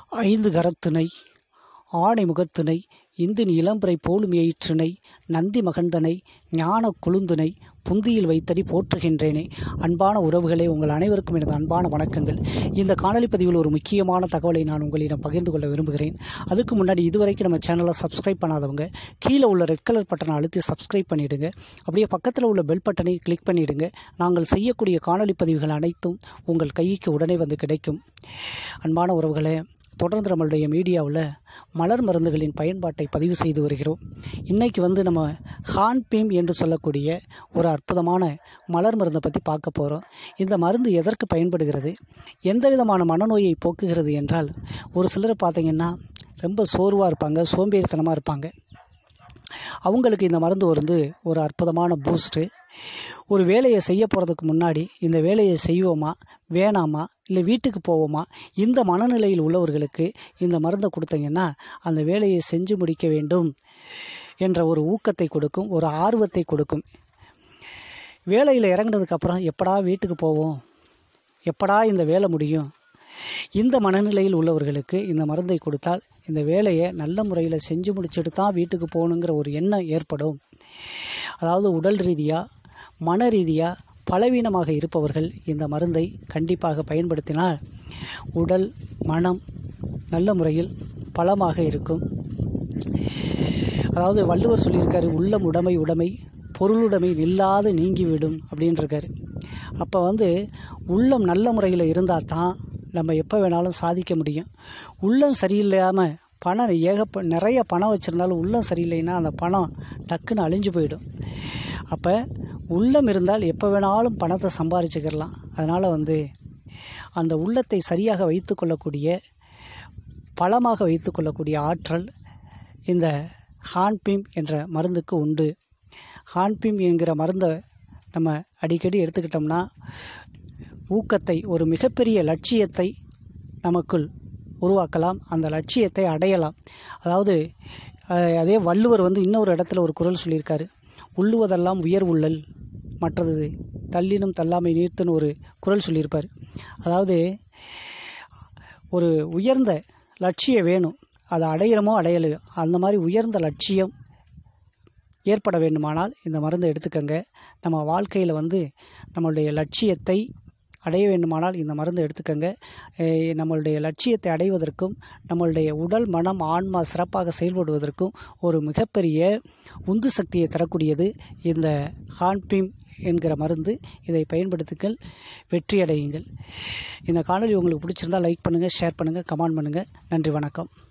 ஐந்து கரத்தினை ஆணை முகத்தினை இந்தின் இளம்பிறை போலும் எயிற்றினை நந்தி மகந்தனை ஞான கொழுந்தினை புந்தியில் வைத்தடி போற்றுகின்றேனே அன்பான உறவுகளே உங்கள் அனைவருக்கும் எனது அன்பான வணக்கங்கள் இந்த காணொலி பதிவில் ஒரு முக்கியமான தகவலை நான் உங்களிடம் பகிர்ந்து கொள்ள விரும்புகிறேன் அதுக்கு முன்னாடி இதுவரைக்கும் நம்ம சேனலை சப்ஸ்கிரைப் பண்ணாதவங்க கீழே உள்ள ரெட் கலர் பட்டனை அழுத்தி சப்ஸ்கிரைப் பண்ணிவிடுங்க அப்படியே பக்கத்தில் உள்ள பெல் பட்டனை கிளிக் பண்ணிவிடுங்க நாங்கள் செய்யக்கூடிய காணொலி பதிவுகள் அனைத்தும் உங்கள் கைக்கு உடனே வந்து கிடைக்கும் அன்பான உறவுகளே தொடர்ந்து நம்மளுடைய மீடியாவில் மலர் மருந்துகளின் பயன்பாட்டை பதிவு செய்து வருகிறோம் இன்றைக்கி வந்து நம்ம ஹான்பீம் என்று சொல்லக்கூடிய ஒரு அற்புதமான மலர் மருந்தை பற்றி பார்க்க போகிறோம் இந்த மருந்து எதற்கு பயன்படுகிறது எந்த விதமான மனநோயை போக்குகிறது என்றால் ஒரு சிலரை பார்த்தீங்கன்னா ரொம்ப சோர்வாக இருப்பாங்க சோம்பேறித்தனமாக இருப்பாங்க அவங்களுக்கு இந்த மருந்து வந்து ஒரு அற்புதமான பூஸ்ட்டு ஒரு வேலையை செய்ய போகிறதுக்கு முன்னாடி இந்த வேலையை செய்வோமா வேணாமா இல்லை வீட்டுக்கு போவோமா இந்த மனநிலையில் உள்ளவர்களுக்கு இந்த மருந்தை கொடுத்தீங்கன்னா அந்த வேலையை செஞ்சு முடிக்க வேண்டும் என்ற ஒரு ஊக்கத்தை கொடுக்கும் ஒரு ஆர்வத்தை கொடுக்கும் வேலையில் இறங்கினதுக்கப்புறம் எப்படா வீட்டுக்கு போவோம் எப்படா இந்த வேலை முடியும் இந்த மனநிலையில் உள்ளவர்களுக்கு இந்த மருந்தை கொடுத்தால் இந்த வேலையை நல்ல முறையில் செஞ்சு முடிச்சுட்டு தான் வீட்டுக்கு போகணுங்கிற ஒரு எண்ணம் ஏற்படும் அதாவது உடல் ரீதியாக மன ரீதியாக பலவீனமாக இருப்பவர்கள் இந்த மருந்தை கண்டிப்பாக பயன்படுத்தினால் உடல் மனம் நல்ல முறையில் பலமாக இருக்கும் அதாவது வள்ளுவர் சொல்லியிருக்காரு உள்ளம் உடைமை உடைமை பொருளுடைமை நில்லாது நீங்கிவிடும் அப்படின்ட்டுருக்காரு அப்போ வந்து உள்ளம் நல்ல முறையில் இருந்தால் தான் நம்ம எப்போ வேணாலும் சாதிக்க முடியும் உள்ளம் சரியில்லாமல் பணம் ஏகப்ப நிறைய பணம் வச்சுருந்தாலும் உள்ளம் சரியில்லைன்னா அந்த பணம் டக்குன்னு அழிஞ்சு போயிடும் அப்போ உள்ளம் இருந்தால் எப்போ வேணாலும் பணத்தை சம்பாரிச்சுக்கிடலாம் அதனால் வந்து அந்த உள்ளத்தை சரியாக வைத்து கொள்ளக்கூடிய பலமாக வைத்து கொள்ளக்கூடிய ஆற்றல் இந்த ஹான்பீம் என்ற மருந்துக்கு உண்டு ஹான்பீம் என்கிற மருந்தை நம்ம அடிக்கடி எடுத்துக்கிட்டோம்னா ஊக்கத்தை ஒரு மிகப்பெரிய லட்சியத்தை நமக்குள் உருவாக்கலாம் அந்த லட்சியத்தை அடையலாம் அதாவது அதே வள்ளுவர் வந்து இன்னொரு இடத்துல ஒரு குரல் சொல்லியிருக்காரு உள்ளுவதெல்லாம் உயர் உள்ளல் மற்றது தள்ளினும் தள்ளாமை நீர்த்துன்னு ஒரு குரல் சொல்லியிருப்பார் அதாவது ஒரு உயர்ந்த லட்சியம் வேணும் அதை அடையிறமோ அடையலையோ அந்த மாதிரி உயர்ந்த லட்சியம் ஏற்பட வேண்டுமானால் இந்த மருந்தை எடுத்துக்கங்க நம்ம வாழ்க்கையில் வந்து நம்மளுடைய லட்சியத்தை அடைய வேண்டுமானால் இந்த மருந்து எடுத்துக்கங்க நம்மளுடைய லட்சியத்தை அடைவதற்கும் நம்மளுடைய உடல் மனம் ஆன்மா சிறப்பாக செயல்படுவதற்கும் ஒரு மிகப்பெரிய உந்து சக்தியை தரக்கூடியது இந்த ஹான்பீம் என்கிற மருந்து இதை பயன்படுத்துங்கள் வெற்றி அடையுங்கள் இந்த காணொலி உங்களுக்கு பிடிச்சிருந்தால் லைக் பண்ணுங்கள் ஷேர் பண்ணுங்கள் கமெண்ட் பண்ணுங்கள் நன்றி வணக்கம்